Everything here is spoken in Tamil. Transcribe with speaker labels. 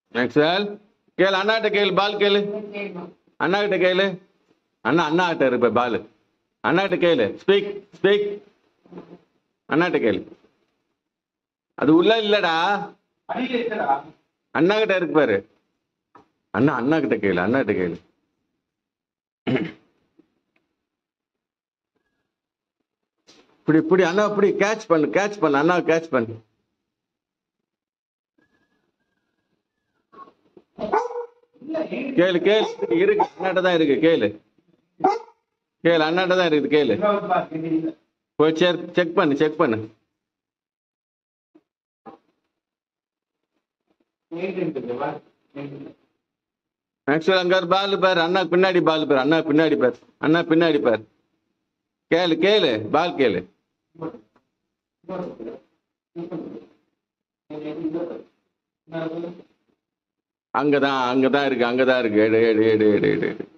Speaker 1: மேக்ஸ்வெல் கேளு அண்ணாட்ட கேளு பால் கேளு அண்ணா கிட்ட கேளு அண்ணா அண்ணா கிட்ட இருப்ப பால் அண்ணா கிட்ட கேளு ஸ்பீக் ஸ்பீக் அண்ணாட்ட கேளு அது உள்ள இல்லடா அண்ணா கிட்ட இருக்கு பாரு அண்ணா அண்ணா கிட்ட கேளு அண்ணா கிட்ட கேளு இப்படி இப்படி அண்ணா இப்படி கேட்ச் பண்ணு கேட்ச் பண்ணு அண்ணா கேட்ச் பண்ணு கேளு கேளு இருக்கு அண்ணாட்ட தான் இருக்கு கேளு கேளு அண்ணாட்ட தான் இருக்குது கேளு போய் செக் செக் பண்ணு செக் பண்ணு ஆக்சுவல் அங்க பால் பாரு அண்ணா பின்னாடி பால் பாரு அண்ணா பின்னாடி பாரு அண்ணா பின்னாடி பாரு கேளு கேளு பால் கேளு அங்கதான் அங்கதான் இருக்கு அங்கதான் இருக்கு எடு எடு எடு எடு எடு எடு